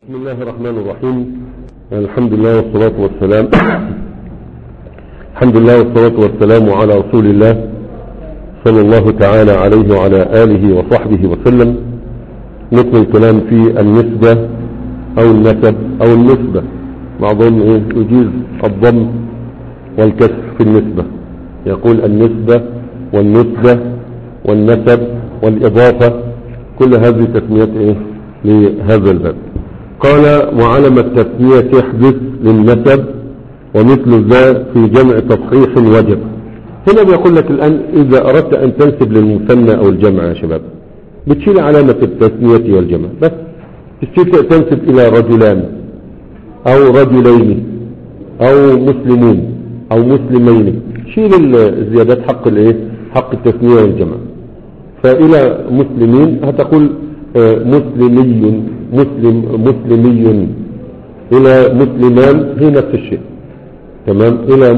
بسم الله الرحمن الرحيم الحمد لله والصلاة والسلام الحمد لله والصلاة والسلام على رسول الله صلى الله تعالى عليه وعلى آله وصحبه وسلم نكمل الكلام في النسبة أو النسب أو النسبة بعضهم إيه يجيز الضم والكسر في النسبة يقول النسبة والنسبة والنسب والإضافة كل هذه تسميات إيه لهذا الباب قال وعلم التسمية يحدث للنسب ومثل ذا في جمع تصحيح وجب هنا بيقول لك الآن إذا أردت أن تنسب للمثنى أو الجمع يا شباب بتشيل علامة التسمية والجمع بس تشيل تنسب إلى رجلان أو رجلين أو مسلمون أو مسلمين شيل الزيادات حق الايه حق التسمية والجمع فإلى مسلمين هتقول مسلمي مسلم مسلمي إلى مسلمان هي نفس الشيء تمام إلى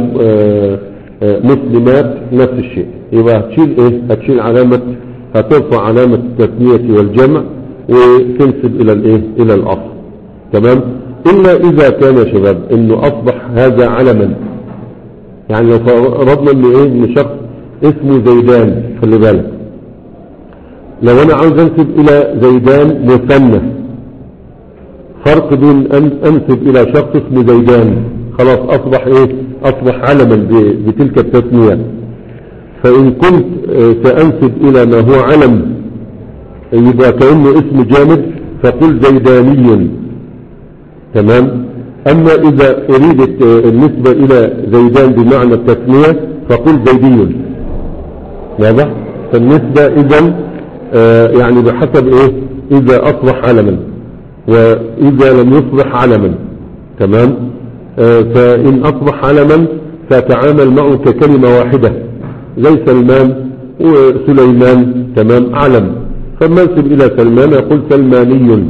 مسلمات نفس الشيء يبقى هتشيل إيه هتشيل علامة هترفع علامة التثنية والجمع وتنسب إلى الإيه إلى الأصل تمام إلا إذا كان يا شباب إنه أصبح هذا علما يعني لو فرضنا إن إيه إن شخص اسمه زيدان خلي بالك لو انا عاوز انسب الى زيدان مثنى فرق بين ان انسب الى شخص اسمه زيدان خلاص اصبح ايه اصبح علما بتلك التسمية فان كنت سانسب الى ما هو علم يبقى كأنه اسم جامد فقل زيداني تمام اما اذا اريدت النسبة الى زيدان بمعنى التسمية فقل زيدي واضح فالنسبة اذا آه يعني بحسب ايه اذا اصبح علما واذا لم يصبح علما تمام آه فان اصبح علما فتعامل معه ككلمة واحدة زي سلمان وسليمان تمام علم فما انسب الى سلمان يقول سلماني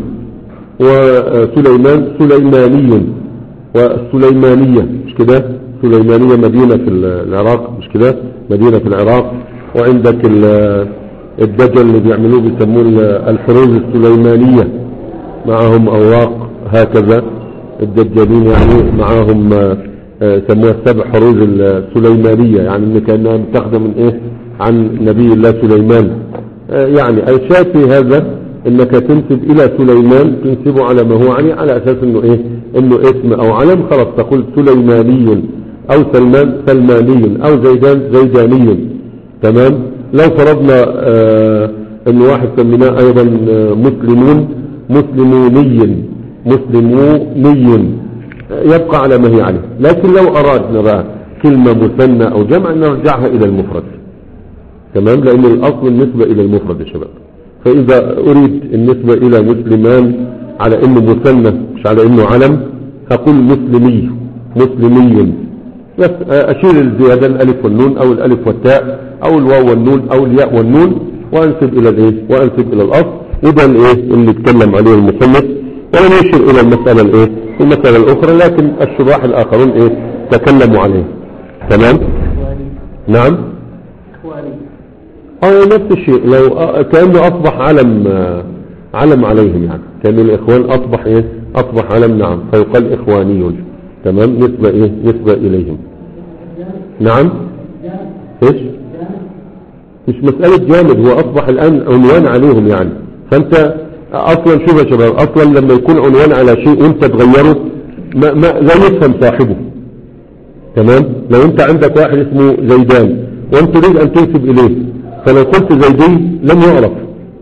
وسليمان سليماني والسليمانية مش كده سليمانية مدينة في العراق مش كده مدينة في العراق وعندك الدجل اللي بيعملوه بيسموه الحروز السليمانية معهم أوراق هكذا الدجالين يعني معهم سموها السبع حروز السليمانية يعني ان كأنها متاخده من ايه عن نبي الله سليمان يعني الشاهد في هذا انك تنسب الى سليمان تنسبه على ما هو عليه على اساس انه ايه انه اسم او علم خلاص تقول سليماني او سلمان سلماني او زيدان زيداني تمام لو فرضنا آه ان واحد سميناه ايضا مسلمون مسلموني مسلموني يبقى على ما هي عليه لكن لو ارادنا بقى كلمة مثنى او جمع نرجعها الى المفرد تمام لان الاصل النسبة الى المفرد يا شباب فاذا اريد النسبة الى مسلمان على انه مثنى مش على انه علم هقول مسلمي مسلمي بس اشيل الزيادة الالف والنون او الالف والتاء او الواو والنون او الياء والنون وانسب الى الايه وانسب الى الاصل وده الايه اللي اتكلم عليه المصنف ولم يشر الى المسألة الايه المسألة الاخرى لكن الشراح الاخرون ايه تكلموا عليه تمام نعم اه نفس الشيء لو كأنه اصبح علم علم عليهم يعني كأن الاخوان اصبح ايه اصبح علم نعم فيقال اخواني تمام نسبة ايه نسبة اليهم نعم ايش مش مسألة جامد هو اصبح الان عنوان عليهم يعني فانت اصلا شوف يا شباب اصلا لما يكون عنوان على شيء وانت تغيره ما, ما لا يفهم صاحبه تمام لو انت عندك واحد اسمه زيدان وانت تريد ان تنسب اليه فلو قلت زيدي لم يعرف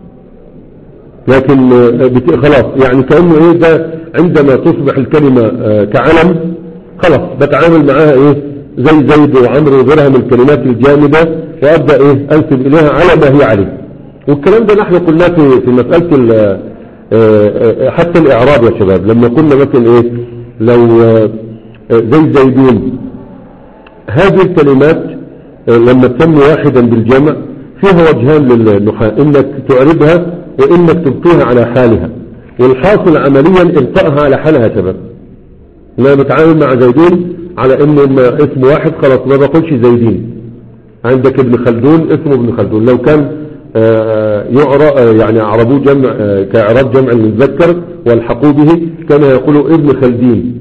لكن خلاص يعني كأنه ايه ده عندما تصبح الكلمة كعلم خلاص بتعامل معاها ايه زي زيد وعمر وغيرها من الكلمات الجامدة وابدأ ايه انسب اليها على ما هي عليه والكلام ده نحن قلناه في, في مسألة حتى الاعراب يا شباب لما قلنا مثلا ايه لو زي زيدون هذه الكلمات لما تسمي واحدا بالجمع فيها وجهان للنحاة انك تعربها وانك تبقيها على حالها والحاصل عمليا ابقائها على حالها يا شباب انا بتعامل مع زيدون على انه اسم واحد خلاص ما بقولش زيدين عندك ابن خلدون اسمه ابن خلدون لو كان آه، يعرى آه، يعني أعربوه جمع آه، كإعراب جمع المذكر والحقوا به كان يقول ابن خلدين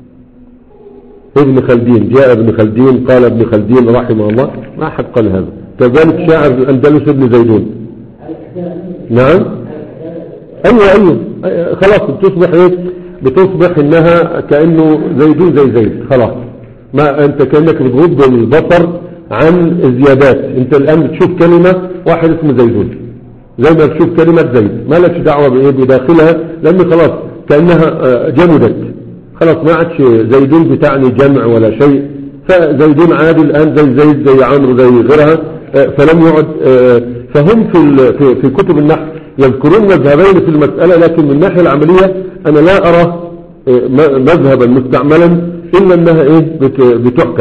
ابن خلدين جاء ابن خلدين قال ابن خلدين رحمه الله ما أحد قال هذا كذلك شاعر الأندلس ابن زيدون نعم أيوة أيوة أيوة، خلاص بتصبح إيه بتصبح إنها كأنه زيدون زي زيد خلاص ما أنت كأنك بتغض البصر عن الزيادات أنت الآن بتشوف كلمة واحد اسمه زيدون زي ما تشوف كلمة زيد ما لكش دعوة بإيه بداخلها لأن خلاص كأنها آه، جمدت خلاص ما عادش زيدون بتعني جمع ولا شيء فزيدون عادي الآن زي زيد زي عمرو زي غيرها آه، فلم يعد آه، فهم في ال- في في كتب النحو يذكرون مذهبين في المسألة لكن من الناحية العملية أنا لا أرى آه، م- مذهبا مستعملا إلا أنها إيه بت- بتحكم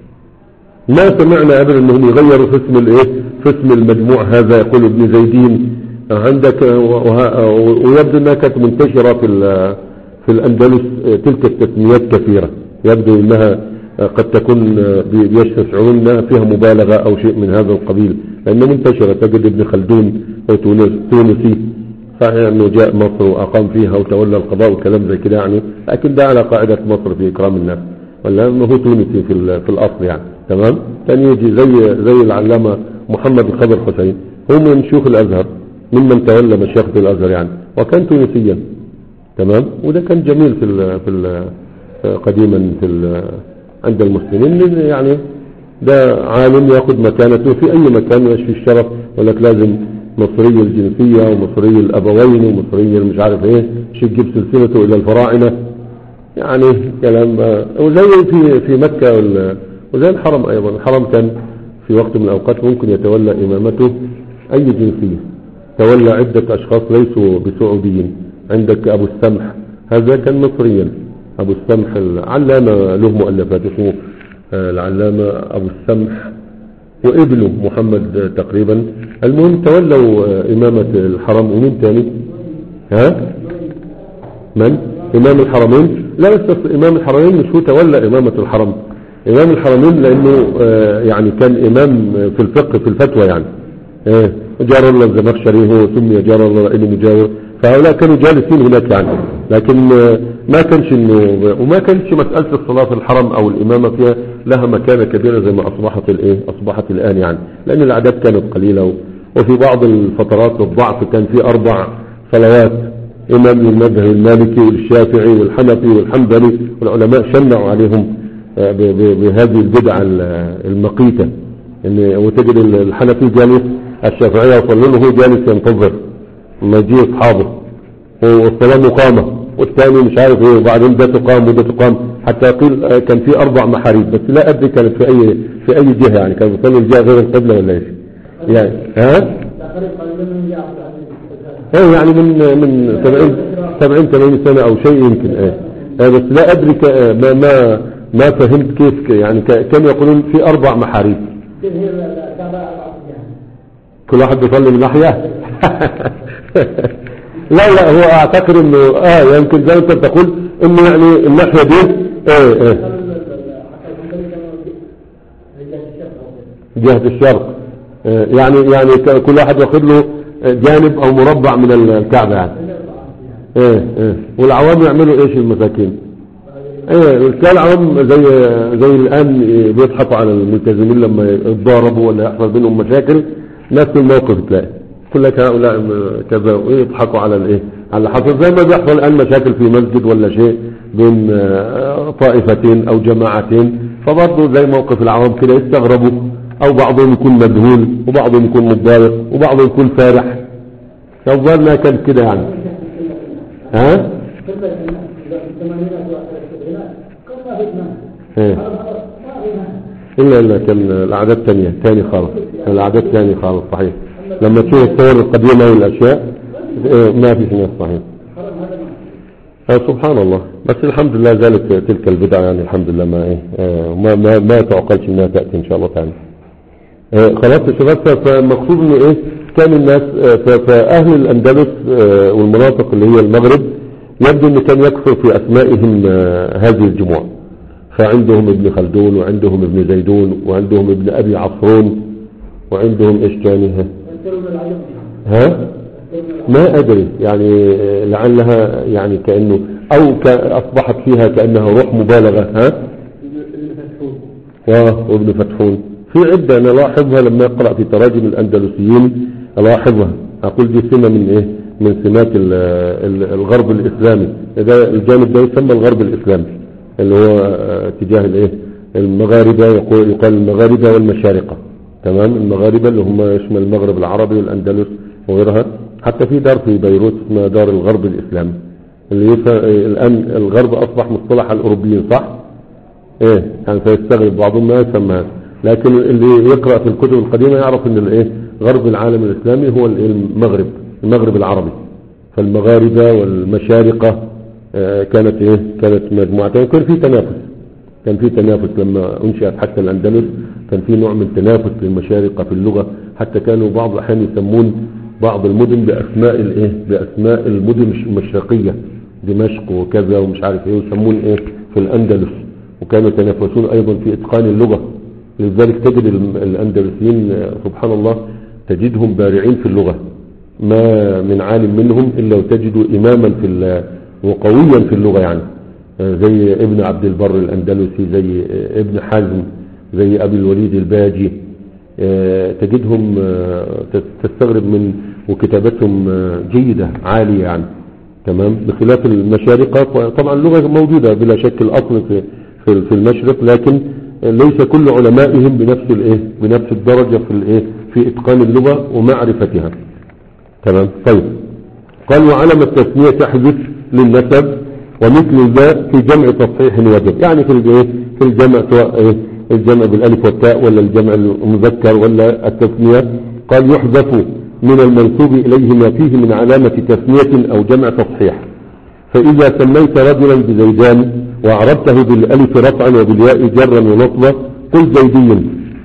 ما سمعنا ابدا انهم يغيروا في اسم الايه في اسم المجموع هذا يقول ابن زيدين عندك وه- ويبدو انها كانت منتشره في ال- في الاندلس تلك التسميات كثيره يبدو انها قد تكون بي- بيستشعرون انها فيها مبالغه او شيء من هذا القبيل لانها منتشره تجد ابن خلدون تونس تونسي صحيح انه جاء مصر واقام فيها وتولى القضاء وكلام زي كده يعني لكن ده على قاعده مصر في اكرام الناس ولا انه هو تونسي في ال- في الاصل يعني تمام كان يجي زي زي العلامه محمد الخضر حسين هو من شيوخ الازهر ممن تولى مشيخه الازهر يعني وكان تونسيا تمام وده كان جميل في ال في ال قديما في ال عند المسلمين لأن يعني ده عالم ياخذ مكانته في اي مكان يشفي الشرف يقول لك لازم مصري الجنسية ومصري الابوين ومصري مش عارف ايه شيء يجيب سلسلته الى الفراعنة يعني كلام آه، وزي في في مكة وال- وزي الحرم ايضا الحرم كان في وقت من الاوقات ممكن يتولى امامته اي جنسية تولى عدة اشخاص ليسوا بسعوديين عندك ابو السمح هذا كان مصريا ابو السمح العلامة له مؤلفات اسمه آه، العلامة ابو السمح وابنه محمد آه، تقريبا المهم تولوا آه، امامة الحرم ومين تاني ها من امام الحرمين لا بس بس امام الحرمين مش هو تولى امامة الحرم امام الحرمين لانه آه، يعني كان امام في الفقه في الفتوى يعني آه، جار الله الزمخشري هو سمي جار الله لانه مجاور فهؤلاء كانوا جالسين هناك يعني لكن آه، ما كانش انه وما كانش مسألة الصلاة في الحرم او الامامة فيها لها مكانة كبيرة زي ما اصبحت الايه اصبحت الان يعني لان الاعداد كانت قليلة و- وفي بعض الفترات الضعف كان في اربع صلوات إمام للمذهب المالكي والشافعي والحنفي والحنبلي والعلماء شنعوا عليهم آه، ب- ب- بهذه البدعة ال- المقيتة إن وتجد ال- الحنفي جالس الشافعية يصلي له هو جالس ينتظر لما يجي أصحابه والصلاة مقامة والثاني مش عارف ايه وبعدين ده تقام وده تقام حتى يقول آه، كان في أربع محاريب بس لا أدري كانت في أي في أي جهة يعني كان بيصلي الجهة غير القبلة ولا ايش يعني ها تقريبا قريبا من جاء عبد العزيز ايه يعني من من 70 70 80 سنة او شيء يمكن ايه آه، بس لا ادري ك- آه، ما ما ما فهمت كيف ك- يعني ك- كانوا يقولون في اربع محاريب كيف هي الكعبة أربعة جهات كل واحد بيصلي من ناحية لا لا هو اعتقد انه اه يمكن زي ما انت بتقول انه يعني الناحية دي ايه ايه حتى الحنبلي كانوا رجال الشرق أو كده. جهة الشرق آه، يعني يعني ك- كل واحد واخد له جانب او مربع من ال- الكعبة يعني ايه ايه والعوام يعملوا ايش المساكين ايه كان العوام زي زي الان بيضحكوا على الملتزمين لما يتضاربوا ولا يحصل بينهم مشاكل نفس الموقف تلاقي كل لك هؤلاء كذا ويضحكوا على الايه على اللي حصل زي ما بيحصل الان مشاكل في مسجد ولا شيء بين آه، طائفتين او جماعتين فبرضه زي موقف العوام كده يستغربوا او بعضهم يكون مذهول وبعضهم يكون متضايق وبعضهم يكون فرح فالظاهر كان كده يعني ها كل الناس في الثمانينات وآخر السبعينات كان ما في إيمان ايه هذا خلاص ما في إيمان إلا إلا كان الأعداد تانية تاني خالص كان الأعداد تاني خالص صحيح لما تشوف الصور القديمة والأشياء إيه، ما في ناس صحيح خلاص هذا ما آه، سبحان الله بس الحمد لله زالت تلك البدعة يعني الحمد لله ما إيه آه، ما ما, ما تعقلش إنها تأتي إن شاء الله تعالى آه، خلاص يا شباب ف- فمقصود إنه إيه كان الناس آه، ف- فأهل الأندلس آه، والمناطق اللي هي المغرب يبدو إن كان يكثر في أسمائهم آه، هذه الجموع فعندهم ابن خلدون وعندهم ابن زيدون وعندهم ابن أبي عصرون وعندهم إيش تاني ها؟ الكلمة العجم ها الكلمة ما أدري يعني لعلها يعني كأنه أو ك- أصبحت فيها كأنها روح مبالغة ها اللي فتحوه و- وابن فتحون في عدة أنا لاحظها لما أقرأ في تراجم الأندلسيين ألاحظها أقول دي سمة من إيه من سمات ال- ال- الغرب الإسلامي ده الجانب ده يسمى الغرب الإسلامي اللي هو آه، تجاه الإيه المغاربة يقول يقال المغاربة والمشارقة تمام المغاربة اللي هم يشمل المغرب العربي والأندلس وغيرها حتى في دار في بيروت اسمها دار الغرب الإسلامي اللي يف... الآن الغرب أصبح مصطلح الأوروبيين صح؟ ايه يعني سيستغرب بعضهم ما يفهم هذا لكن اللي يقرأ في الكتب القديمة يعرف ان الايه غرب العالم الاسلامي هو الإيه؟ المغرب المغرب العربي فالمغاربة والمشارقة آه، كانت ايه كانت مجموعتين وكان في تنافس كان في تنافس لما انشأت حتى الاندلس كان في نوع من تنافس للمشارقة في اللغة حتى كانوا بعض الاحيان يسمون بعض المدن باسماء الايه باسماء المدن المشرقية دمشق وكذا ومش عارف ايه ويسمون ايه في الاندلس وكانوا يتنافسون ايضا في اتقان اللغة لذلك تجد الم- الاندلسيين آه، سبحان الله تجدهم بارعين في اللغة ما من عالم منهم الا وتجد اماما في ال- وقويا في اللغة يعني آه، زي ابن عبد البر الاندلسي زي آه، ابن حزم زي ابي الوليد الباجي آه، تجدهم آه، تستغرب من وكتابتهم آه، جيدة عالية يعني تمام بخلاف المشارقة طبعا اللغة موجودة بلا شك الأصل في في في المشرق لكن ليس كل علمائهم بنفس الايه بنفس الدرجة في الايه في اتقان اللغة ومعرفتها تمام طيب قال وعلم التسمية تحدث للنسب ومثل ذا في جمع تصحيح وجب يعني في الايه في الجمع سواء ايه الجمع بالالف والتاء ولا الجمع المذكر ولا التسمية قال يحذف من المنسوب إليه ما فيه من علامة تسمية أو جمع تصحيح فإذا سميت رجلا بزيدان وأعربته بالألف رفعا وبالياء جرا ونصبا قل زيدي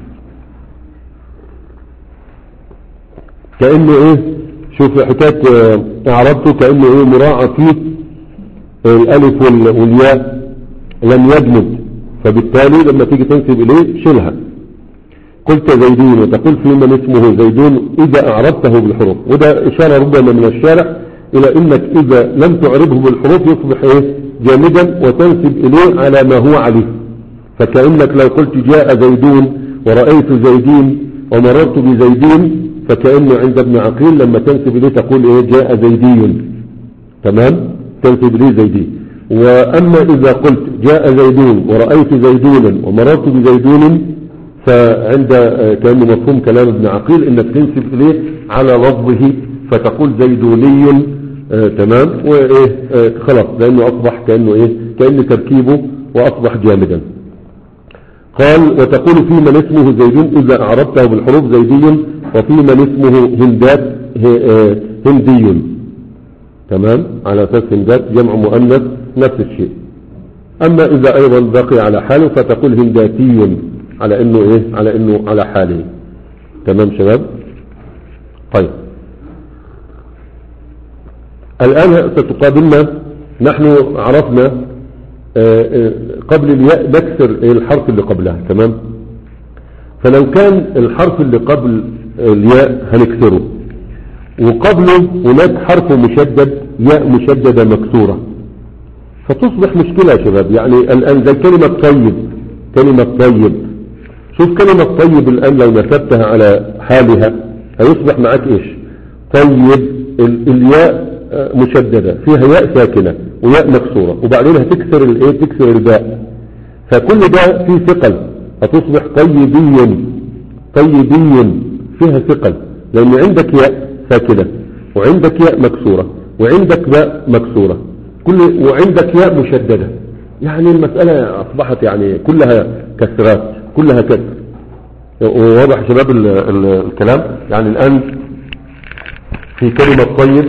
كأنه إيه شوف حكاية آه، أعربته كأنه إيه مراعى فيه الألف وال- والياء لم يجمد فبالتالي لما تيجي تنسب إليه شيلها قلت زيدون وتقول في من اسمه زيدون إذا أعربته بالحروف وده إشارة ربما من الشارع إلى إنك إذا لم تعربه بالحروف يصبح إيه جامدا وتنسب إليه على ما هو عليه فكأنك لو قلت جاء زيدون ورأيت زيدين ومررت بزيدين فكأنه عند ابن عقيل لما تنسب إليه تقول إيه جاء زيدي تمام تنسب إليه زيدي وأما إذا قلت جاء زيدون ورأيت زيدونا ومررت بزيدون فعند آه، كان مفهوم كلام ابن عقيل انك تنسب اليه على لفظه فتقول زيدوني آه، تمام وايه آه، خلاص لانه اصبح كانه ايه كان تركيبه واصبح جامدا قال وتقول في من اسمه زيدون اذا اعربته بالحروف زيدي وفي من اسمه هندات ه- آه، هندي تمام على اساس هندات جمع مؤنث نفس الشيء اما اذا ايضا بقي على حاله فتقول هنداتي على انه ايه على انه على حاله تمام شباب طيب الان ستقابلنا نحن عرفنا آه، آه، قبل الياء نكسر الحرف اللي قبلها تمام فلو كان الحرف اللي قبل الياء هنكسره وقبله هناك حرف مشدد ياء مشددة مكسورة فتصبح مشكلة يا شباب يعني الآن زي كلمة طيب كلمة طيب شوف كلمة طيب الآن لو نسبتها على حالها هيصبح معاك إيش طيب ال- الياء آه، مشددة فيها ياء ساكنة وياء مكسورة وبعدين هتكسر الايه تكسر الباء فكل ده فيه ثقل هتصبح طيبي طيبي فيها ثقل لأن عندك ياء ساكنة وعندك ياء مكسورة وعندك باء مكسورة كل وعندك ياء مشددة يعني المسألة أصبحت يعني كلها كسرات كلها كسر وواضح يا شباب ال- ال- الكلام يعني الآن في كلمة طيب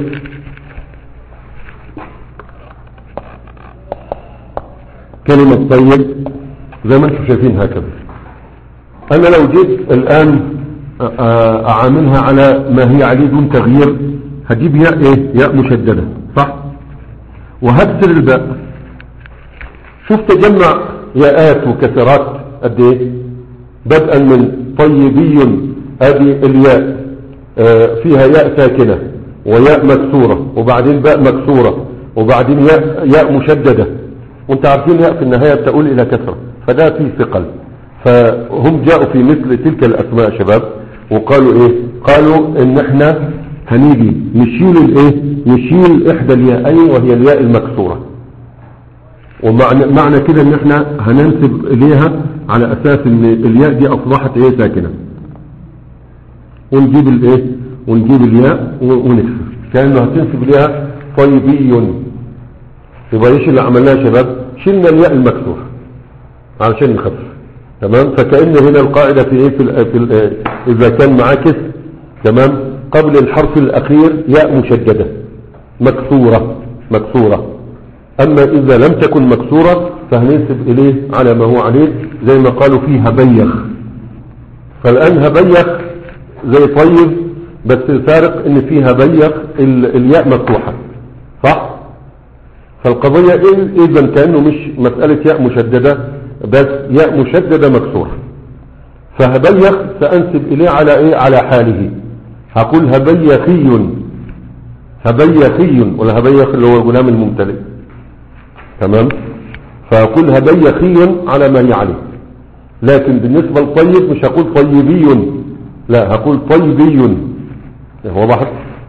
كلمة طيب زي ما انتم شايفين هكذا انا لو جيت الان أ- أ- اعاملها على ما هي عليه دون تغيير هجيب ياء ايه ياء مشددة صح وهكسر الباء شوف تجمع ياءات وكسرات قد ايه بدءا من طيبي ادي الياء آه، فيها ياء ساكنة وياء مكسورة وبعدين باء مكسورة وبعدين ياء, ياء مشددة وانت عارفين ياء في النهاية بتقول الى كسرة فده فيه ثقل فهم جاءوا في مثل تلك الاسماء يا شباب وقالوا ايه قالوا ان احنا هنيجي نشيل الايه نشيل احدى الياءين وهي الياء المكسورة ومعنى معنى كده ان احنا هننسب اليها على اساس ان الياء دي اصبحت ايه ساكنة ونجيب الايه ونجيب الياء و- ونكسر كأنه هتنسب اليها طيبي يبقى ايش اللي عملناه يا شباب شلنا الياء المكسور علشان نخفف تمام فكأن هنا القاعدة في ايه في, ال في ال اذا كان معاكس تمام قبل الحرف الاخير ياء مشددة مكسورة مكسورة اما اذا لم تكن مكسورة فهننسب اليه على ما هو عليه زي ما قالوا فيه هبيخ فالان هبيخ زي طيب بس الفارق ان فيه هبيخ ال- الياء مفتوحة صح فالقضية إذ- اذا كأنه مش مسألة ياء مشددة بس ياء مشددة مكسورة فهبيخ سأنسب إليه على إيه على حاله هقول هبيخي هبيخي ولا هبيخ اللي هو الغلام الممتلئ تمام فأقول هبيخي على ما هي عليه لكن بالنسبة للطيب مش هقول طيبي لا هقول طيبي هو بحث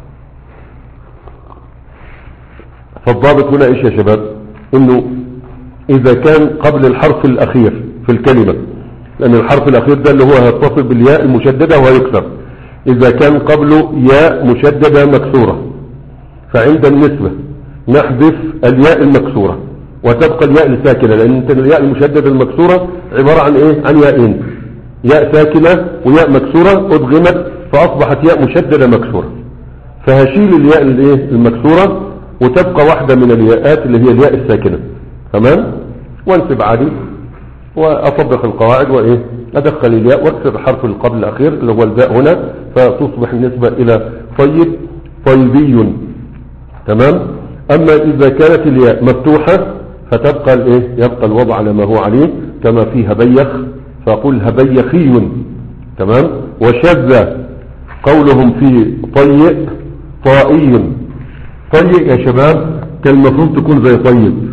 فالضابط هنا ايش يا شباب انه اذا كان قبل الحرف الاخير في الكلمة لان الحرف الاخير ده اللي هو هيتصل بالياء المشددة وهيكسر اذا كان قبله ياء مشددة مكسورة فعند النسبة نحذف الياء المكسورة وتبقى الياء الساكنة لان انت الياء المشددة المكسورة عبارة عن ايه عن ياءين ياء ساكنة وياء مكسورة ادغمت فاصبحت ياء مشددة مكسورة فهشيل الياء الايه المكسورة وتبقى واحدة من الياءات اللي هي الياء الساكنة تمام وانسب عادي واطبق القواعد وايه ادخل الياء واكسر الحرف اللي قبل الاخير اللي هو الباء هنا فتصبح النسبة الى طيب طيبي تمام اما اذا كانت الياء مفتوحة فتبقى الايه يبقى الوضع على ما هو عليه كما في هبيخ فاقول هبيخي تمام وشذ قولهم في طيء طائي طيء يا شباب كان المفروض تكون زي طيب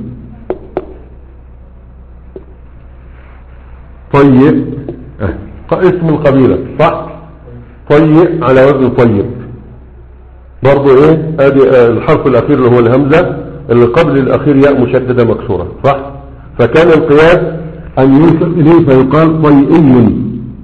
طيب اه. اسم القبيلة صح طيء على وزن طيب برضو ايه ادي اه الحرف الاخير اللي هو الهمزة اللي قبل الاخير ياء مشددة مكسورة صح فكان القياس ان يوصل اليه فيقال طيئي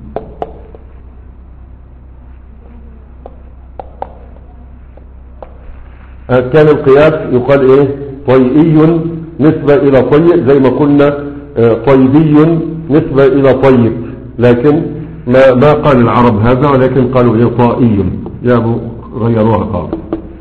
اه كان القياس يقال ايه طيئي نسبة الى طيء زي ما قلنا اه طيبي نسبة الى طيب لكن ما, ما قال العرب هذا ولكن قالوا ايه طائي جابوا غيروها قالوا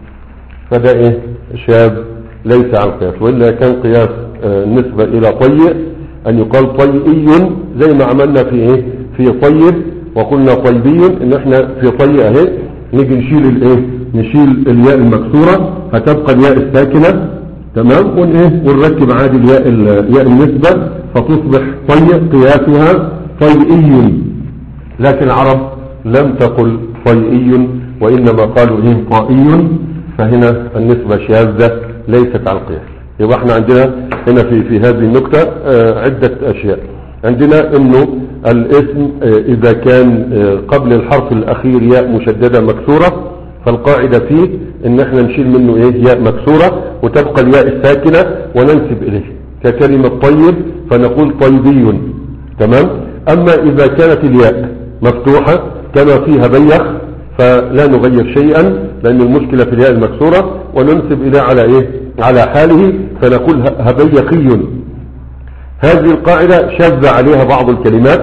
فده ايه شاذ ليس على القياس وإلا كان قياس آه نسبة الى طيء ان يقال طيئي زي ما عملنا في ايه في طيب وقلنا طيبي ان احنا في طيء اهي نيجي نشيل الايه نشيل الياء المكسورة فتبقى الياء الساكنة تمام ون ايه ونركب عادي الياء الياء النسبة فتصبح طيء قياسها طيئي لكن العرب لم تقل طيئي وإنما قالوا إيه طائي فهنا النسبة شاذة ليست على القياس يبقى احنا عندنا هنا في في هذه النكتة اه عدة أشياء عندنا انه الاسم اه اذا كان اه قبل الحرف الاخير ياء مشددة مكسورة فالقاعدة فيه ان احنا نشيل منه ايه ياء مكسورة وتبقى الياء الساكنة وننسب اليه ككلمة طيب فنقول طيبي تمام اما اذا كانت الياء مفتوحة كما فيها بيخ فلا نغير شيئا لان المشكلة في الياء المكسورة وننسب اليه على ايه على حاله فنقول هبيخي هذه القاعدة شذ عليها بعض الكلمات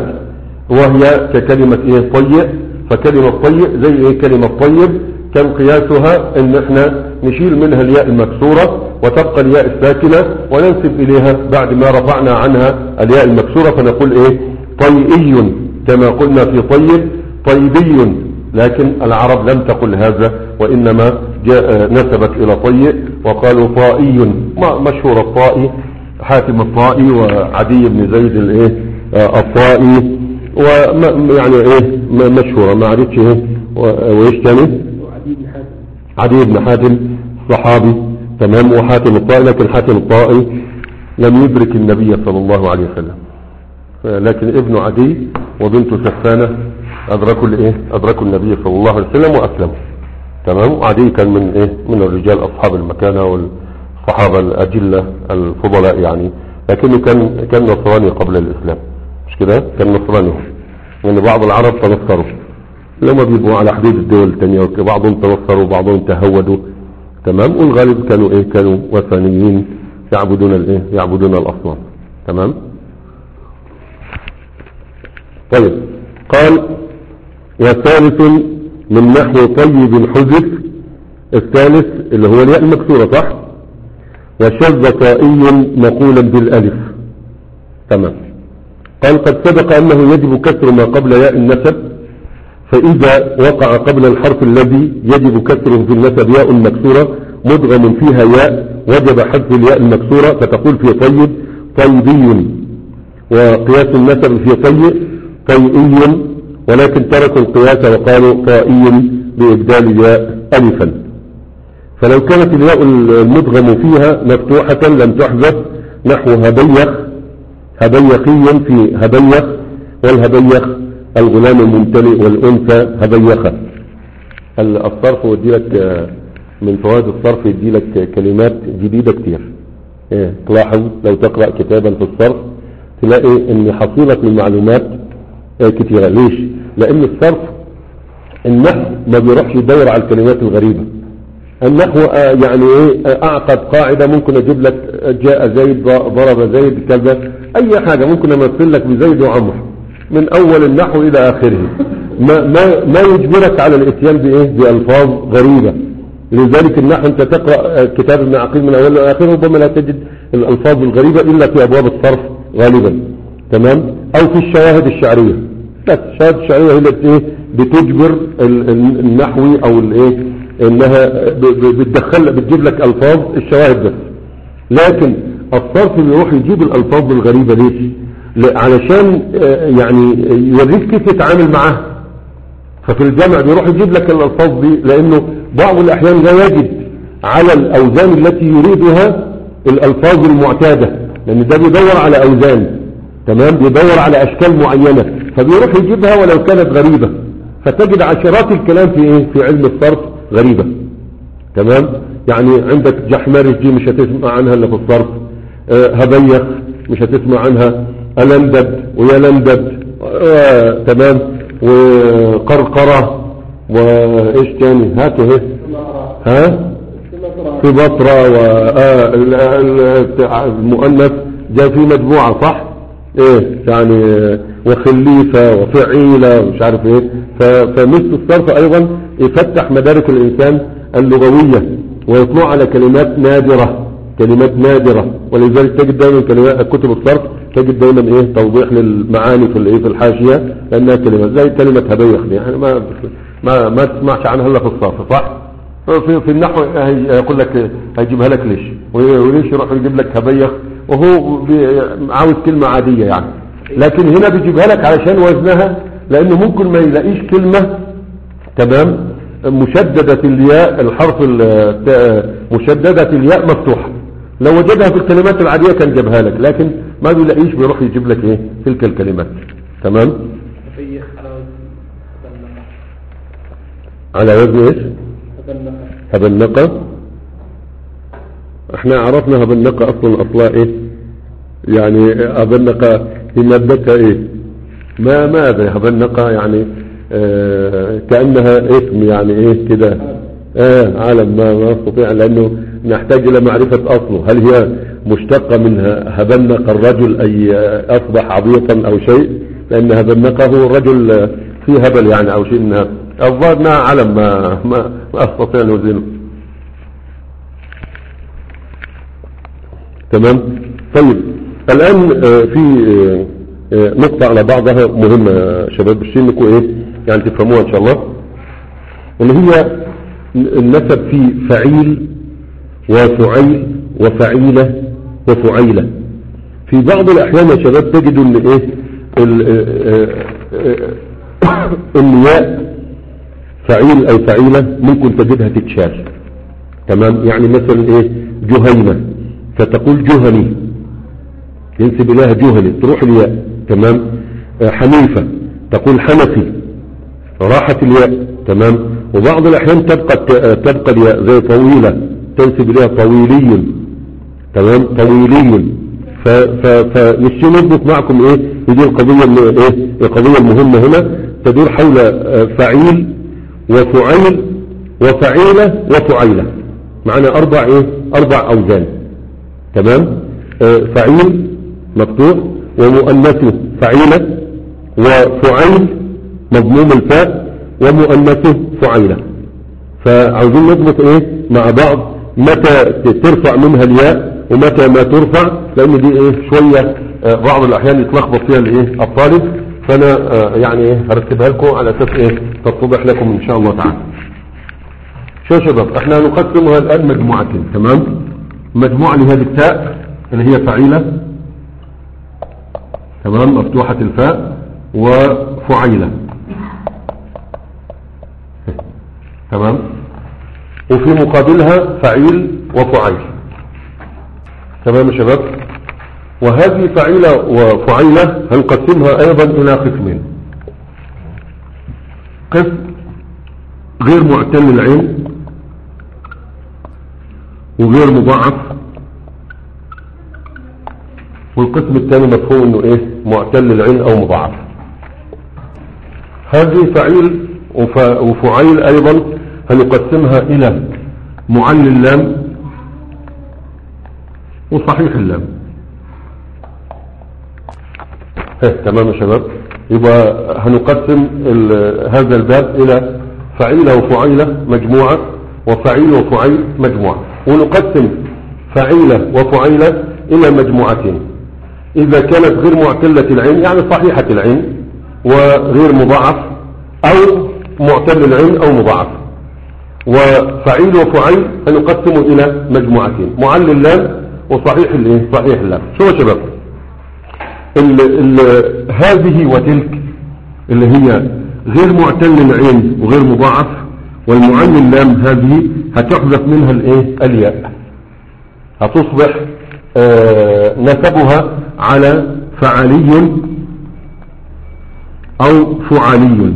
وهي ككلمة ايه طيء فكلمة طيء زي ايه كلمة طيب كان قياسها ان احنا نشيل منها الياء المكسورة وتبقى الياء الساكنة وننسب اليها بعد ما رفعنا عنها الياء المكسورة فنقول ايه طيئي كما قلنا في طيب طيبي لكن العرب لم تقل هذا وانما جاء نسبت الى طيء وقالوا طائي مشهور الطائي حاتم الطائي وعدي بن زيد الايه الطائي ويعني ايه مشهورة ما عرفتش ايه و- وايش تاني وعدي بن حاتم عدي بن حاتم صحابي تمام وحاتم الطائي لكن حاتم الطائي لم يدرك النبي صلى الله عليه وسلم لكن ابن عدي وبنت سفانة أدركوا الإيه أدركوا النبي صلى الله عليه وسلم وأسلموا تمام وعدي كان من إيه من الرجال أصحاب المكانة والصحابة الأجلة الفضلاء يعني لكنه كان كان نصراني قبل الإسلام مش كده كان نصراني هو لأن بعض العرب تنصروا لما بيبقوا على حدود الدول التانية بعضهم تنصروا وبعضهم تهودوا تمام والغالب كانوا ايه كانوا وثنيين يعبدون الايه يعبدون الاصنام تمام طيب قال وثالث من نحو طيب حذف الثالث اللي هو الياء المكسورة صح وشذ طائي مقولا بالالف تمام قال قد سبق انه يجب كسر ما قبل ياء النسب فإذا وقع قبل الحرف الذي يجب كسره في النسب ياء مكسورة مدغم فيها ياء وجب حذف الياء المكسورة فتقول في طيب طيبي وقياس النسب في طيب طيئي ولكن تركوا القياس وقالوا طائي بإبدال ياء ألفا فلو كانت الياء المدغم فيها مفتوحة لم تحذف نحو هبيخ هبيخي في هبيخ والهبيخ الغلام الممتلئ والأنثى هبيخة الصرف ودي لك آه، من فوائد الصرف يدي لك كلمات جديدة كتير إيه تلاحظ لو تقرأ كتابا في الصرف تلاقي ان حصيلة المعلومات آه، كتيرة ليش لان الصرف النحو ما بيروحش يدور على الكلمات الغريبة النحو آه، يعني ايه آه، اعقد قاعدة ممكن اجيب لك آه، جاء زيد ضرب زيد كذا اي حاجة ممكن امثل لك بزيد وعمرو من اول النحو الى اخره ما, ما, ما يجبرك على الاتيان بايه بالفاظ غريبة لذلك النحو انت تقرأ آه، كتاب ابن عقيل من اوله الى اخره ربما لا تجد الالفاظ الغريبة الا في ابواب الصرف غالبا تمام او في الشواهد الشعرية بس الشواهد الشعرية هي التي ايه بتجبر ال- ال- النحوي او الايه انها ب- ب- بتدخل بتجيب لك الفاظ الشواهد بس لكن الصرف بيروح يجيب الالفاظ الغريبة ليش ل- علشان آه، يعني يوريك كيف تتعامل معاها ففي الجمع بيروح يجيب لك الالفاظ دي لانه بعض الاحيان لا يجد على الاوزان التي يريدها الالفاظ المعتادة لان ده بيدور على اوزان تمام بيدور على اشكال معينة فبيروح يجيبها ولو كانت غريبة فتجد عشرات الكلام في ايه في علم الصرف غريبة تمام يعني عندك جحمارش دي مش هتسمع عنها الا في الصرف آه، هبيخ مش هتسمع عنها ألندد ويلندد آه، تمام وقرقرة وايش تاني هاتوا اهي ها في بطرة والمؤنث جاء في مجموعة صح ايه يعني آه، وخليفة وفعيلة ومش عارف ايه ف- فمثل الصرف ايضا يفتح مدارك الانسان اللغوية ويطلع على كلمات نادرة كلمات نادرة ولذلك تجد دائما كلمات كتب الصرف تجد دائما ايه توضيح للمعاني في الايه في الحاشية لانها كلمات زي كلمة هبيخ دي يعني ما ما ما تسمعش عنها الا في الصرف صح في في النحو هي- يقول لك هيجيبها لك ليش وليش يروح يجيب لك هبيخ وهو بي- عاوز كلمة عادية يعني لكن هنا بيجيبها لك علشان وزنها لانه ممكن ما يلاقيش كلمة تمام مشددة الياء الحرف ال- مشددة الياء مفتوحة لو وجدها في الكلمات العادية كان جابها لك لكن ما بيلاقيش بيروح يجيب لك ايه تلك الكلمات تمام فيخ على وزن على وزن ايش تبنى هبنقة احنا عرفنا هبنقة اصلا اصلها ايه يعني هبنقة في مادتها ايه ما ماذا هبنقة يعني آه كأنها اسم يعني ايه كده اه عالم ما ما استطيع لانه نحتاج الى معرفة اصله هل هي مشتقة من هبنق الرجل اي آه، اصبح عبيطا او شيء لان هبنقه هو الرجل آه، فيه هبل يعني او شيء منها الظاهر انها علم ما ما, ما استطيع ان اوزنه تمام طيب الآن آه، في آه، آه، نقطة على بعضها مهمة يا شباب الشينكو ايه يعني تفهموها ان شاء الله اللي هي النسب في فعيل وفعيل وفعيلة وفعيلة في بعض الأحيان يا شباب تجدوا ان ايه ال- آه، آه، آه، الياء فعيل أي فعيلة ممكن تجدها تتشال تمام يعني مثلا إيه جهينة فتقول جهني ينسب إليها جهني تروح الياء تمام آه، حنيفة تقول حنفي راحت الياء تمام وبعض الأحيان تبقى تبقى الياء زي طويلة تنسب إليها طويلي تمام طويلي ف- ف- فنشي نضبط معكم ايه دي القضية اللي ايه القضية المهمة هنا تدور حول آه، فعيل وفعيل وفعيلة وفعيلة معنا اربع ايه اربع اوزان تمام آه، فعيل مفتوح ومؤنثه فعيلة وفعيل مضموم الفاء ومؤنثه فعيلة فعاوزين نضبط ايه مع بعض متى ترفع منها الياء ومتى ما ترفع لان دي ايه شوية آه، بعض الاحيان يتلخبط فيها الايه الطالب فانا آه، يعني ايه هرتبها لكم على اساس ايه تتضح لكم ان شاء الله تعالى شو يا شباب احنا نقسمها الان مجموعتين تمام مجموعة لهذه التاء اللي هي فعيلة تمام مفتوحة الفاء وفعيلة تمام وفي مقابلها فعيل وفعيل تمام يا شباب وهذه فعيلة وفعيلة هنقسمها ايضا الى قسمين قسم غير معتل العين وغير مضاعف والقسم الثاني مفهوم انه ايه معتل العين او مضاعف هذه فعيل وف- وفعيل ايضا هنقسمها الى معل اللام وصحيح اللام ها، تمام يا شباب يبقى هنقسم ال- هذا الباب الى فعيلة وفعيلة مجموعة وفعيل وفعيل مجموعة ونقسم فعيلة وفعيلة الى مجموعتين اذا كانت غير معتلة العين يعني صحيحة العين وغير مضاعف او معتل العين او مضاعف وفعيل وفعيل هنقسمه الى مجموعتين معل اللام وصحيح الايه صحيح اللام شو يا شباب ال ال هذه وتلك اللي هي غير معتل العين وغير مضاعف والمعل اللام هذه هتحذف منها الايه الياء هتصبح آه نسبها على فعلي او فعلي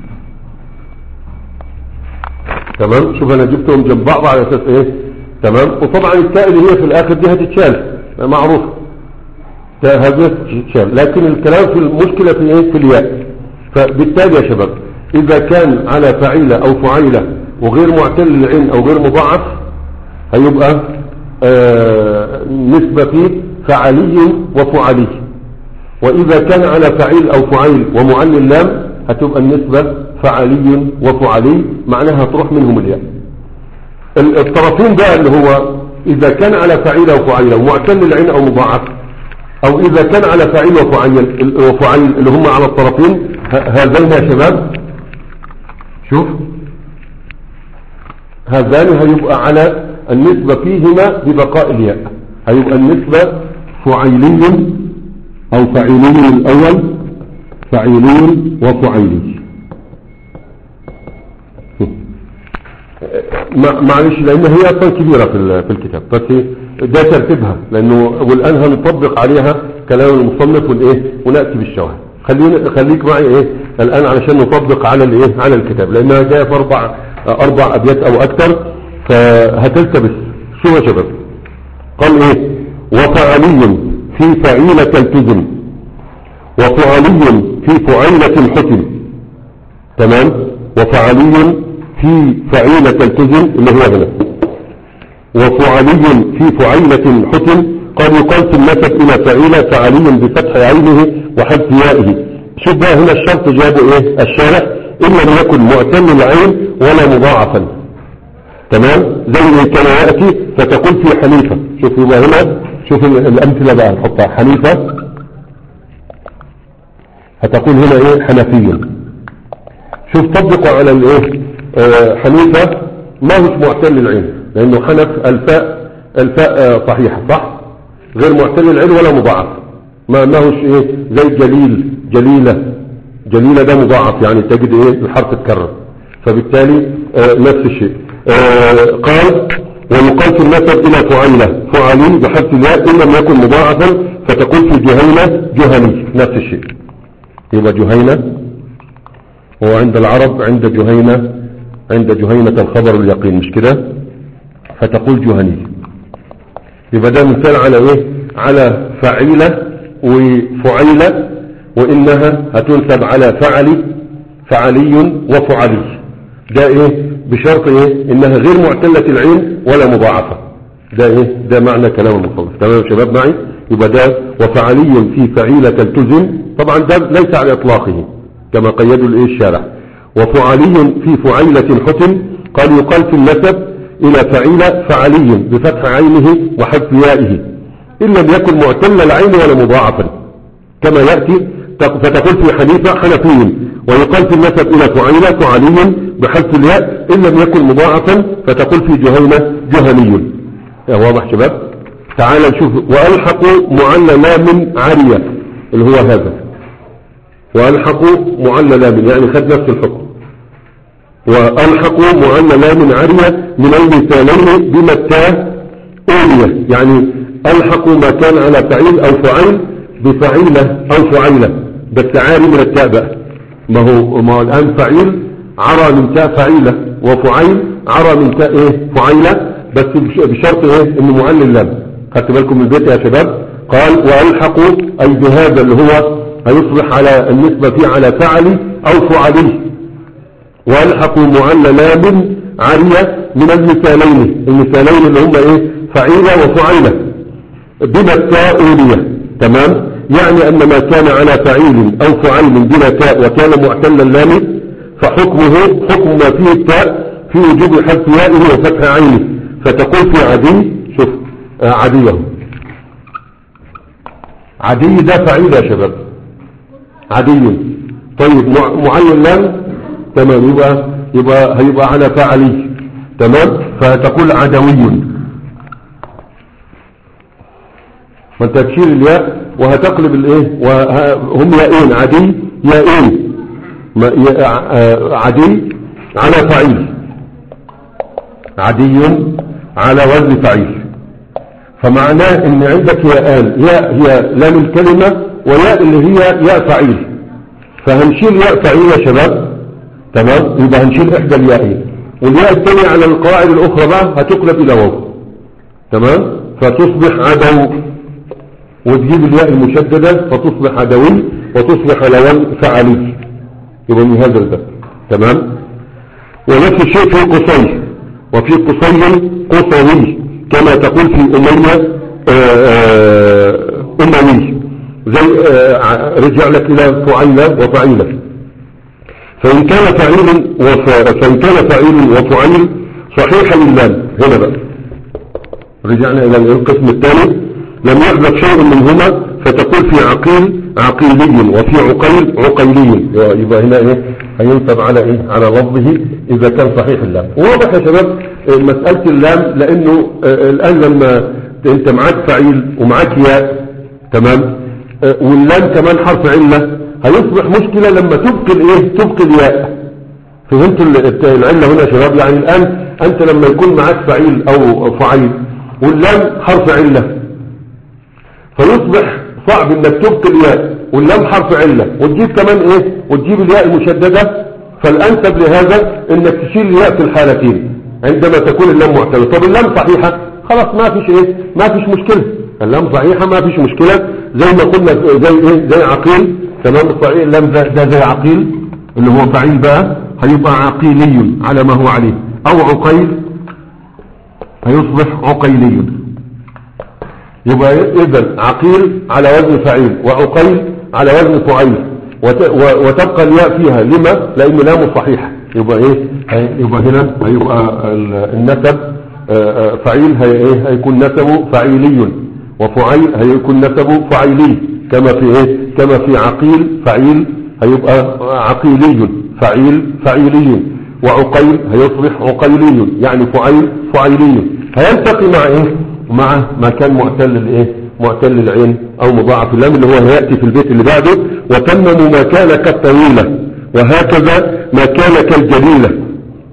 تمام شوف انا جبتهم جنب بعض على اساس ايه تمام وطبعا التاء اللي هي في الاخر دي هتتشال معروف تاء هذه تتشال لكن الكلام في المشكلة في ايه في الياء فبالتالي يا شباب اذا كان على فعيلة او فعيلة وغير معتل العين او غير مضاعف هيبقى آه نسبة فيه فعلي وفعلي واذا كان على فعيل او فعيل ومعل اللام هتبقى النسبة فعلي وفعلي معناها تروح منهم الياء ال- الطرفين بقى اللي هو اذا كان على فعيل او فعيل ومعتل العين او مضاعف او اذا كان على فعيل وفعيل ال- وفعيل اللي هم على الطرفين ه- هذين يا شباب شوف هذان هيبقى على النسبة فيهما ببقاء الياء هيبقى النسبة فعيلي او فعيلي الاول فعيلي وفعيلي ما- معلش لان هي اصلا كبيرة في ال- في الكتاب بس ده ترتيبها لانه والان هنطبق عليها كلام المصنف والايه وناتي بالشواهد خلينا خليك معي ايه الان علشان نطبق على الايه على الكتاب لانها جايه في اربع اربع ابيات او اكثر فهتلتبس شو يا شباب قال ايه وفعلي في فعيلة التزم وفعلي في فعيلة حتم تمام وفعلي في فعيلة التزم اللي هو هنا وفعلي في فعيلة حتم قد يقال في النسب إلى فعيلة فعلي بفتح عينه وحذف يائه شوف بقى هنا الشرط جابه ايه الشارع إن لم يكن معتل العين ولا مضاعفا تمام زي ما كان يأتي فتقول في حنيفة شوف يبقى هنا شوف ال- الأمثلة بقى نحطها حنيفة هتقول هنا ايه حنفيا شوف طبقوا على الايه آه حنيفة ما هوش معتل العين لانه حنف الفاء الفاء آه صحيحة صح غير معتل العين ولا مضاعف ما ما هوش ايه زي جليل جليلة جليلة ده مضاعف يعني تجد ايه الحرف اتكرر فبالتالي آه نفس الشيء آه قال ويقال في النسب الى فعيلة فعلي بحذف الياء ان لم يكن مضاعفا فتقول في جهينة جهني نفس الشيء يبقى جهينة وعند العرب عند جهينة عند جهينة الخبر اليقين مش كده فتقول جهني يبقى ده مثال على ايه على فعيلة وفعيلة وانها هتنسب على فعلي فعلي وفعلي ده ايه بشرط ايه انها غير معتلة العين ولا مضاعفة ده ايه ده معنى كلام المصنف تمام يا شباب معي يبقى ده وفعلي في فعيلة التزم طبعا ده ليس على اطلاقه كما قيدوا الايه الشارع وفعلي في فعيلة حتم قال يقال في النسب الى فعيلة فعلي بفتح عينه وحذف يائه ان لم يكن معتل العين ولا مضاعفا كما يأتي فتقول في حنيفة حنفي ويقال في النسب إلى فعيلة فعلي بحذف الياء إن لم يكن مضاعفا فتقول في جهينة جهني واضح شباب تعال نشوف وألحقوا معلى لام عارية اللي هو هذا وألحقوا معلى لام يعني خد نفس الحكم وألحقوا معلى لام عارية من المثالين بما التاء أولية يعني ألحقوا ما كان على فعيل أو فعيل بفعيلة أو فعيلة بس عاري من التاء بقى ما هو ما هو الآن فعيل عرى من تاء فعيلة وفعيل عرى من تاء إيه فعيلة بس بشرط إيه إنه معلل اللام خدت بالكم من البيت يا شباب قال وألحقوا أي بهذا اللي هو هيصبح على النسبة فيه على فعلي أو فعلي وألحقوا معلل لام عارية من المثالين المثالين اللي هم إيه فعيلة وفعيلة بما التاء أولية تمام يعني أن ما كان على فعيل أو فعيل بلا تاء وكان معتلا اللام فحكمه حكم ما فيه التاء في وجوب حذف يائه وفتح عينه فتقول في عدي شوف آه عديه عدي ده فعيل يا شباب عدي طيب معين لام تمام يبقى يبقى هيبقى على فعلي تمام فتقول عدوي فانت تشيل الياء وهتقلب الايه وهم يائين عدي يائين عدي على فعيل عدي على وزن فعيل فمعناه ان عندك ياءان ياء هي لام الكلمة وياء اللي هي ياء فعيل فهنشيل ياء فعيل يا شباب تمام يبقى هنشيل احدى اليائين والياء الثانية على القواعد الاخرى بقى هتقلب الى واو تمام فتصبح عدو وتجيب الياء المشددة فتصبح عدوي وتصبح على وزن فعلي يبقى من هذا الباب تمام ونفس الشيء في قصي وفي قصي قصوي كما تقول في أمية أموي زي رجع لك إلى فعيلة وفعيلة فإن كان فعيل وف... فإن كان فعيل وفعيل صحيح للام هنا بقى رجعنا إلى القسم الثالث لم يحدث شيء منهما فتقول في عقيل عقيلي وفي عقيل عقيلي يبقى هنا ايه هينسب على ايه على لفظه اذا كان صحيح اللام واضح يا شباب مسألة اللام لانه آه الان لما انت معاك فعيل ومعاك ياء تمام آه واللام كمان حرف علة هيصبح مشكلة لما تبقي الايه تبقي الياء فهمتوا العلة هنا يا شباب يعني الان انت لما يكون معاك فعيل او فعيل واللام حرف علة فيصبح صعب انك تبقي الياء واللام حرف علة وتجيب كمان ايه وتجيب الياء المشددة فالانسب لهذا انك تشيل الياء في الحالتين عندما تكون اللام معتلة طب اللام صحيحة خلاص ما فيش ايه ما فيش مشكلة اللام صحيحة ما فيش مشكلة زي ما قلنا زي ايه زي عقيل تمام الصحيح اللام ده, ده زي عقيل اللي هو فعيل بقى هيبقى عقيلي على ما هو عليه او عقيل هيصبح عقيلي يبقى اذا عقيل على وزن فعيل وعقيل على وزن فعيل وتبقى الياء فيها لما لان لامه صحيحه يبقى ايه يبقى هنا هيبقى النسب فعيل هي ايه هيكون نسبه فعيلي وفعيل هيكون نسبه فعيلي كما في ايه كما في عقيل فعيل هيبقى عقيلي فعيل فعيلي وعقيل هيصبح عقيلي يعني فعيل فعيلي هيلتقي مع ايه مع ما كان معتل الايه معتل العين او مضاعف اللام اللي هو هياتي في البيت اللي بعده وتمموا ما كان كالطويله وهكذا ما كان كالجليله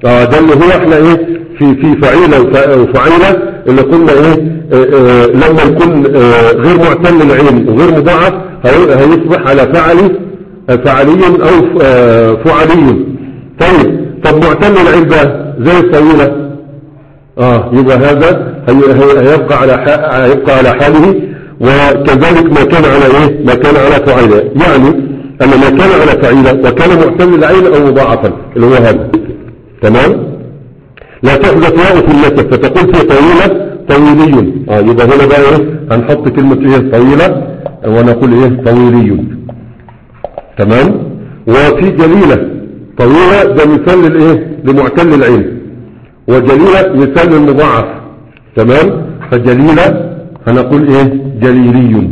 اه ده اللي هو احنا ايه في في فعيلة وف- وفعيلة اللي قلنا ايه آه آه لما يكون آه غير معتل العين وغير مضاعف هي- هيصبح على فعلي آه، فعلي او آه فعلي طيب طب معتل العين بقى زي الطويلة اه يبقى هذا هي هي هيبقى على ح- هيبقى على حاله وكذلك ما كان على ايه ما كان على فعيلة يعني ان ما كان على فعيلة وكان معتل العين او مضاعفا اللي هو هذا تمام لا تحدث ياء في النسب فتقول في طويلة طويلي اه يبقى هنا بقى ايه هنحط كلمة ايه طويلة ونقول ايه طويلي تمام وفي جليلة طويلة ده مثال للايه لمعتل العين وجليلة مثال للمضاعف تمام فجليلة هنقول ايه جليلي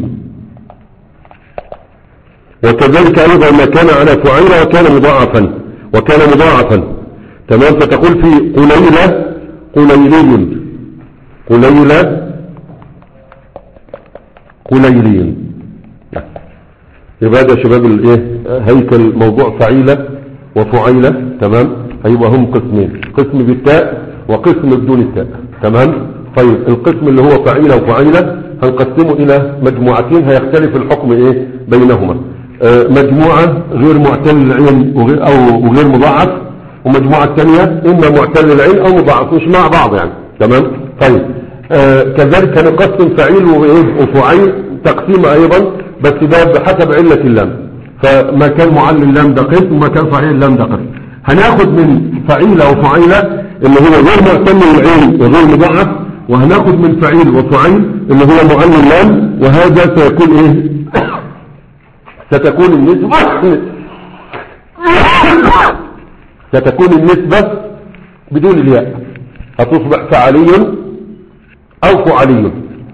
وكذلك ايضا ما كان على فعيلة وكان مضاعفا وكان مضاعفا تمام فتقول في قليلة قليلي قليلة قليلي يبقى ده شباب الايه هيكل موضوع فعيلة وفعيلة تمام هيبقى هم قسمين قسم بالتاء وقسم بدون التاء تمام طيب القسم اللي هو فعيلة وفعيلة هنقسمه الى مجموعتين هيختلف الحكم ايه بينهما آه مجموعة غير معتل العين وغير او وغير مضاعف ومجموعة الثانية اما معتل العين او مضاعف مش مع بعض يعني تمام طيب آه كذلك هنقسم فعيل وايه وفعيل تقسيم ايضا بس ده بحسب علة اللام فما كان معل اللام ده قسم وما كان فعيل اللام ده قسم هناخد من فعيلة وفعيلة اللي هو غير معتل العين وغير مضاعف وهناخد من فعيل وفعيل اللي هو معل اللام وهذا سيكون ايه ستكون النسبة ستكون النسبة بدون الياء هتصبح فعلي او فعلي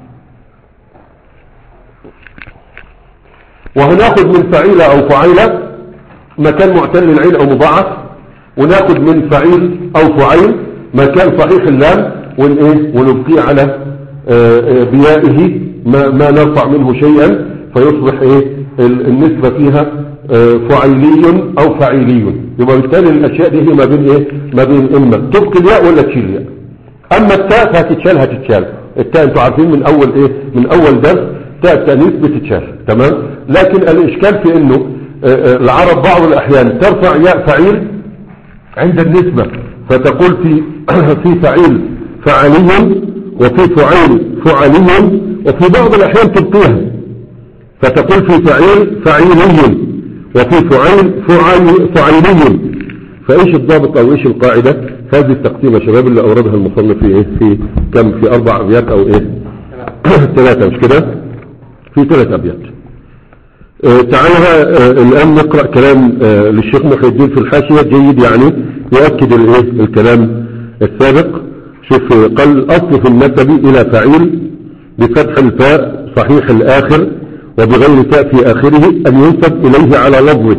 وهناخد من فعيلة او فعيلة مكان معتل العين او مضاعف وناخد من فعيل او فعيل مكان صحيح اللام ونإيه ونبقي على آه، آه، بيائه ما, ما نرفع منه شيئا فيصبح ايه ال- النسبة فيها آه، فعيلي او فعيلي يبقى بالتالي الاشياء دي هي ما بين ايه ما بين اما تبقي الياء ولا تشيل الياء اما التاء فهتتشال هتتشال التاء انتوا عارفين من اول ايه من اول درس تاء التانيث بتتشال تمام لكن الاشكال في انه آه، آه، العرب بعض الاحيان ترفع ياء فعيل عند النسبة فتقول في في فعيل فعلي وفي فعيل فعلي وفي بعض الاحيان تبقيها فتقول في فعيل فعيلي وفي فعيل فعيل فعيلي فايش الضابط او ايش القاعدة هذه التقسيمة يا شباب اللي اوردها المصنف في ايه في كم في اربع ابيات او ايه ثلاثة مش كده في ثلاث ابيات آه، تعالى آه، الآن نقرأ كلام آه، للشيخ محي الدين في الحاشية جيد يعني يؤكد الايه الكلام السابق شوف آه، قال الأصل في النسب إلى فعيل بفتح الفاء صحيح الآخر وبغير تاء في آخره أن ينسب إليه على لفظه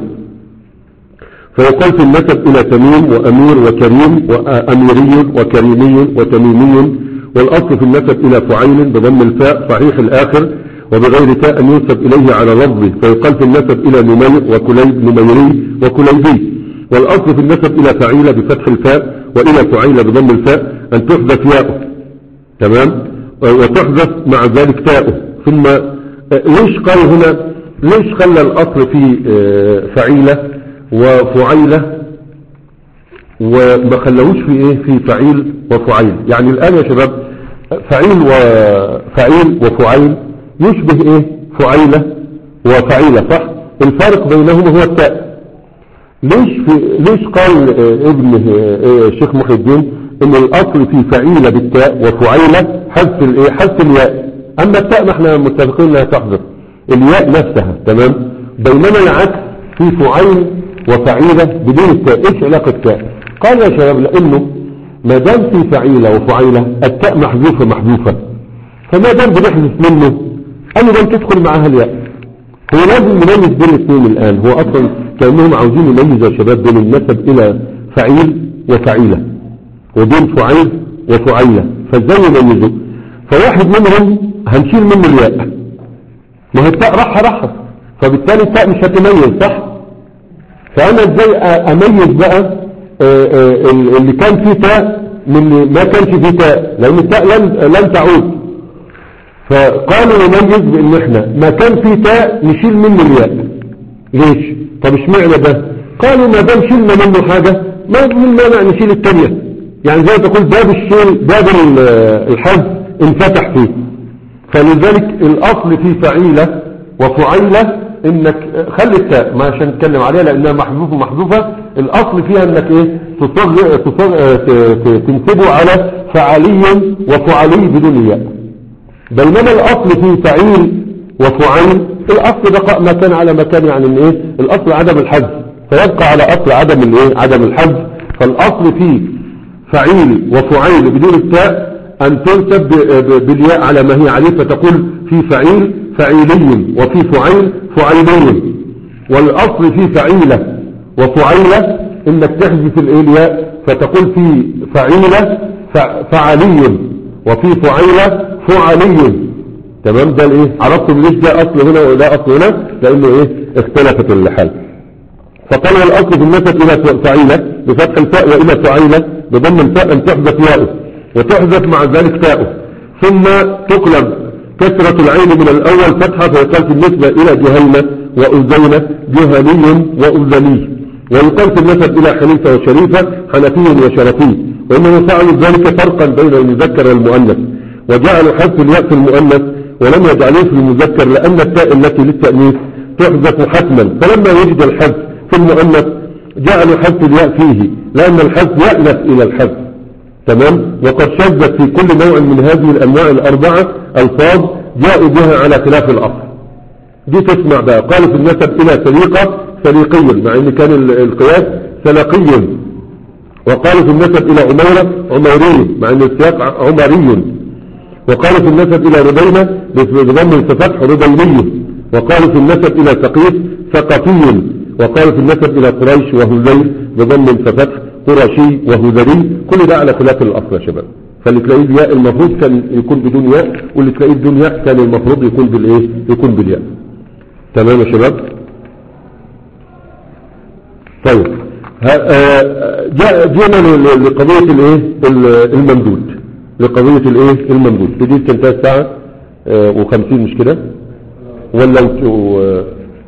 فيقال في النسب إلى تميم وأمير وكريم وأميري وكريمي وتميمي والأصل في النسب إلى فعيل بضم الفاء صحيح الآخر وبغير تاء أن ينسب إليه على لفظه فيقال في النسب إلى نمير وكليب نميري وكليبي والأصل في النسب إلى فعيل بفتح الفاء وإلى فعيل بضم الفاء أن تحذف ياؤه تمام وتحذف مع ذلك تاؤه ثم آه، ليش قال هنا ليش خلى الأصل في آه، فعيلة وفعيلة وما خلوش في ايه في فعيل وفعيل يعني الآن يا شباب فعيل وفعيل وفعيل يشبه ايه فعيلة وفعيلة صح الفارق بينهما هو التاء ليش في ليش قال آه، ابن آه، الشيخ محي الدين ان الاصل في فعيلة بالتاء وفعيلة حذف الايه حذف الياء اما التاء ما احنا متفقين انها تحذف الياء نفسها تمام بينما العكس في فعيل وفعيلة بدون التاء ايش علاقة التاء قال يا شباب لانه ما دام في فعيلة وفعيلة التاء محذوفة محذوفة فما دام بنحذف منه انا دام تدخل معها الياء هو لازم نميز بين الاثنين الآن هو أصلا كأنهم عاوزين يميزوا يا شباب بين النسب إلى فعيل وفعيلة وبين فعيل وفعيلة فازاي يميزوا فواحد منهم هنشيل منه الياء ما هي التاء راحة راحة فبالتالي التاء مش هتميز صح فأنا ازاي أ- أميز بقى آه، آه، اللي كان فيه تاء من اللي ما كانش فيه تاء لان التاء لن لن تعود فقالوا نميز بان احنا ما كان فيه تاء نشيل منه الياء ليش طب اشمعنى ده قالوا ما دام شلنا منه حاجة ما من مانع نشيل التانية يعني زي ما تقول باب الشيل باب ال- الحذف انفتح فيه فلذلك الاصل في فعيلة وفعيلة انك خلي التاء ما عشان نتكلم عليها لانها محذوفه محذوفه الاصل فيها انك ايه تصغ تصغ ت- ت- تنسبه على فعلي وفعلي بدون ياء بينما الاصل في فعيل وفعيل الاصل بقاء ما كان على مكان يعني ان ايه الاصل عدم الحذف فيبقى على اصل عدم الايه عدم الحذف فالاصل في فعيل وفعيل بدون التاء ان تنسب ب- ب- بالياء على ما هي عليه فتقول في فعيل فعيلي وفي فعيل فعيلي والاصل في فعيلة وفعيلة انك تحذف الايه الياء فتقول في فعيلة ف- فعلي وفي فعيلة فعلي تمام ده الايه عرفتم ليش ده اصل هنا وده اصل هنا لانه ايه اختلفت الحال فقال والاصل في النسب الى فعيلة بفتح الفاء والى فعيلة بضم الفاء ان تحذف ياؤه وتحذف مع ذلك تاؤه ثم تقلب كسرة العين من الاول فتحة فيقال في النسبة الى جهينة وأزينة جهني وأزني ويقال في النسب الى حنيفة وشريفة حنفي وشرفي وانه فعلوا ذلك فرقا بين المذكر والمؤنث وجعلوا حذف الياء في المؤنث ولم يجعلوه في المذكر لأن التاء التي للتأنيث تحذف حتما فلما وجد الحذف في المؤنث جعلوا حذف الياء فيه لأن الحذف يأنف إلى الحذف تمام وقد شذت في كل نوع من هذه الأنواع الأربعة ألفاظ جاءوا بها على خلاف الأصل دي تسمع بقى قالوا في النسب إلى سليقة سليقي مع أن كان ال- القياس سلقي وقالوا في النسب إلى عميرة عميري مع أن السياق ع- عمري وقالوا في النسب إلى ربينة بضم الفتح ربيني وقالوا في النسب إلى ثقيف ثقفي وقالوا في النسب إلى قريش وهذيل بضم الفتح قرشي وهذري كل ده على خلاف الأصل يا شباب فاللي تلاقيه الياء المفروض كان يكون بدون ياء واللي تلاقيه بدون ياء كان المفروض يكون بالايه يكون بالياء تمام يا شباب طيب ها- آه، جاء جينا ل- ل- لقضية الايه ال- الممدود لقضية الايه الممدود دي تنتهي الساعة وخمسين مش كده ولا وت- و-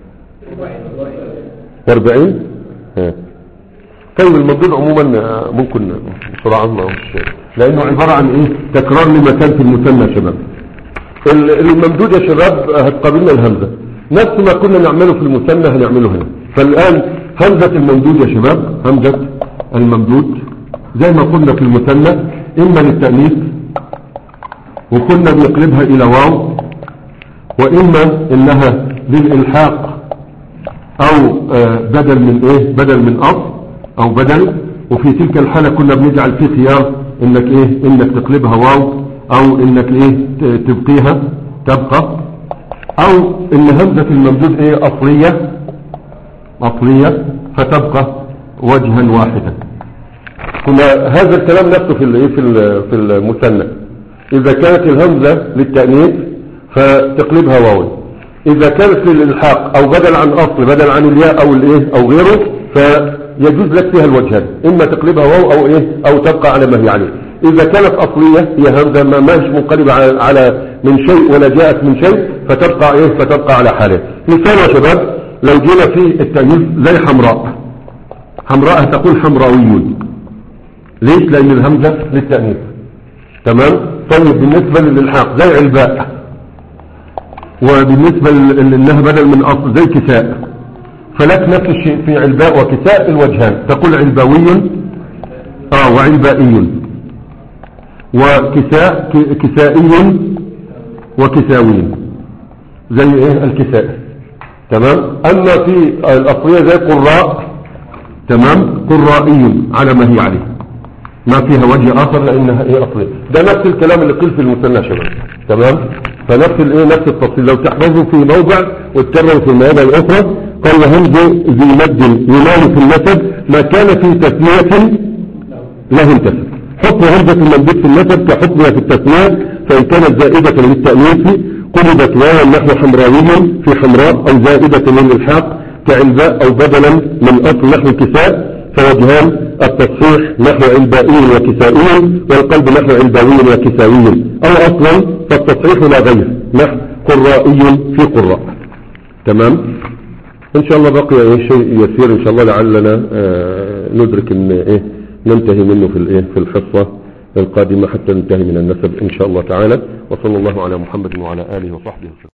واربعين ها. طيب الممدود عموما آه، ممكن بسرعة ما مش لانه عبارة عن ايه تكرار لمكان في المثنى يا شباب ال- الممدود يا شباب هتقابلنا الهمزة نفس ما كنا نعمله في المثنى هنعمله هنا فالآن همزة الممدود يا شباب همزة الممدود زي ما قلنا في المثنى إما للتأنيث وكنا بنقلبها إلى واو وإما إنها للإلحاق أو آه، بدل من إيه بدل من أصل أو بدل وفي تلك الحالة كنا بنجعل فيه خيار إنك إيه إنك تقلبها واو أو إنك إيه ت- تبقيها تبقى أو إن همزة الممدود إيه أصلية أصلية فتبقى وجها واحدا كنا هذا الكلام نفسه في الايه في ال- في المثنى اذا كانت الهمزه للتانيث فتقلبها واو اذا كانت للالحاق او بدل عن اصل بدل عن الياء او الايه او غيره فيجوز لك فيها الوجهان اما تقلبها واو او ايه او تبقى على ما هي عليه اذا كانت اصليه هي همزه ما ماهيش منقلبه على, على من شيء ولا جاءت من شيء فتبقى ايه فتبقى على حالها مثال يا شباب لو جينا في التانيث زي حمراء حمراء تقول حمراويون ليش لان الهمزة للتأنيث تمام طيب بالنسبة للإلحاق زي علباء وبالنسبة ل- لأنها بدل من أصل زي كساء فلك نفس الشيء في علباء وكساء الوجهان تقول علباوي اه وعلبائي وكساء ك- كسائي وكساوي زي ايه الكساء تمام اما في الاصلية زي قراء تمام قرائي على ما هي عليه ما فيها وجه اخر لانها ايه اصلية ده نفس الكلام اللي قيل في المثنى يا شباب تمام فنفس الايه نفس التفصيل لو تحفظوا في موضع وتكرروا في المواضع الاخرى قال وهمز ذي مد ينام في النسب ما كان في تسمية له انتسب حكم همزة الممدود في النسب كحكمها في التسمية فإن كانت زائدة للتأنيث قلبت واو نحو حمراوي في حمراء أو زائدة للإلحاق كعلباء أو بدلا من أصل نحو الكساء فوجهان التصحيح نحو علبائي وكسائي والقلب نحو علبائي وكسائي أو أصلا فالتصحيح لا غير نحو قرائي في قراء تمام إن شاء الله بقي إيه شيء يسير إن شاء الله لعلنا آه ندرك إن إيه ننتهي منه في الإيه في الحصة القادمة حتى ننتهي من النسب إن شاء الله تعالى وصلى الله على محمد وعلى آله وصحبه وسلم